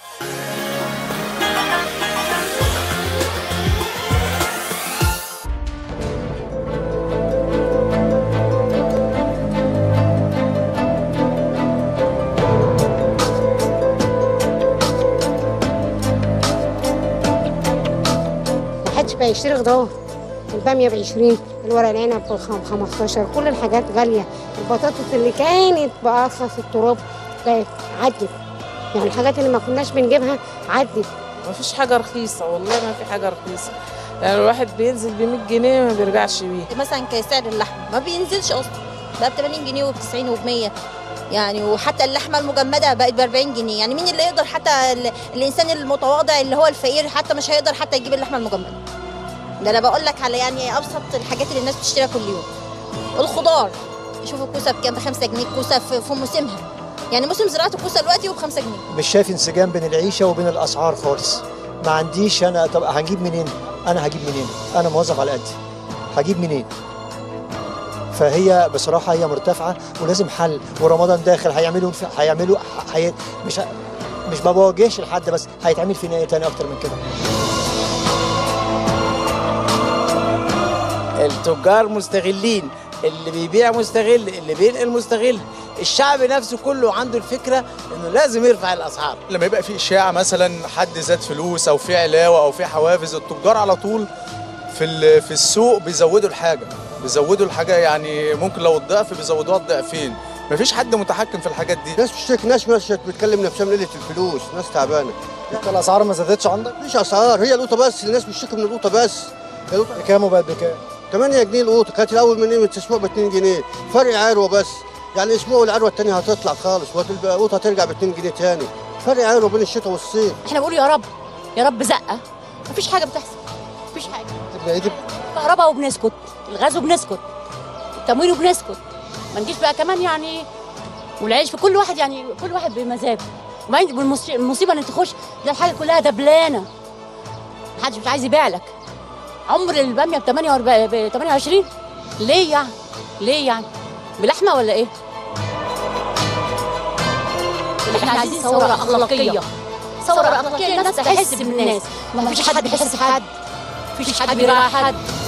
محدش بقى يشتري خضار الباميه ب 20 الورق العنب ب 15 كل الحاجات غاليه البطاطس اللي كانت بارخص التراب بقت عدت يعني الحاجات اللي ما كناش بنجيبها عدت ما فيش حاجة رخيصة والله ما في حاجة رخيصة يعني الواحد بينزل ب 100 جنيه ما بيرجعش بيه مثلا كسعر اللحم ما بينزلش اصلا بقى ب 80 جنيه وب 90 وب 100 يعني وحتى اللحمه المجمده بقت ب 40 جنيه يعني مين اللي يقدر حتى ال- الانسان المتواضع اللي هو الفقير حتى مش هيقدر حتى يجيب اللحمه المجمده ده انا بقول لك على يعني ابسط الحاجات اللي الناس بتشتريها كل يوم الخضار شوفوا الكوسه بكام ب 5 جنيه الكوسه في, في موسمها يعني موسم زراعه الكوسه دلوقتي وب 5 جنيه مش شايف انسجام بين العيشه وبين الاسعار خالص ما عنديش انا طب هنجيب منين انا هجيب منين انا موظف على قدي هجيب منين فهي بصراحه هي مرتفعه ولازم حل ورمضان داخل هيعملوا هيعملوا هي مش ه- مش ما بواجهش لحد بس هيتعمل فينا ايه تاني اكتر من كده التجار مستغلين اللي بيبيع مستغل اللي بينقل مستغل الشعب نفسه كله عنده الفكره انه لازم يرفع الاسعار لما يبقى في اشاعه مثلا حد زاد فلوس او في علاوه او في حوافز التجار على طول في ال- في السوق بيزودوا الحاجه بيزودوا الحاجه يعني ممكن لو الضعف بيزودوها الضعفين مفيش حد متحكم في الحاجات دي ناس بتشتكي ناس ماشيه بتتكلم نفسها من قله الفلوس ناس تعبانه انت الاسعار ما زادتش عندك مفيش اسعار هي القوطه بس الناس بتشتكي من القوطه بس القوطه بكام وبقت بكام 8 جنيه القوطه كانت الاول من من اسبوع ب 2 جنيه فرق عروه بس يعني اسبوع والعروه الثانيه هتطلع خالص والقوطه هترجع ب 2 جنيه تاني فرق عروه بين الشتاء والصيف احنا بنقول يا رب يا رب زقه مفيش حاجه بتحصل مفيش حاجه تبقى ايه تبقى كهرباء وبنسكت الغاز وبنسكت التموين وبنسكت ما نجيش بقى كمان يعني والعيش في كل واحد يعني كل واحد بمزاجه وبعدين والمص- المصيبه ان تخش ده الحاجه كلها دبلانه محدش مش عايز يبيع لك عمر الباميه ب 48 ب 28 ليه يعني ليه يعني بلحمه ولا ايه احنا عايزين ثوره اخلاقيه ثوره اخلاقيه الناس تحس بالناس ما فيش حد بيحس حد مفيش حد بيراعي حد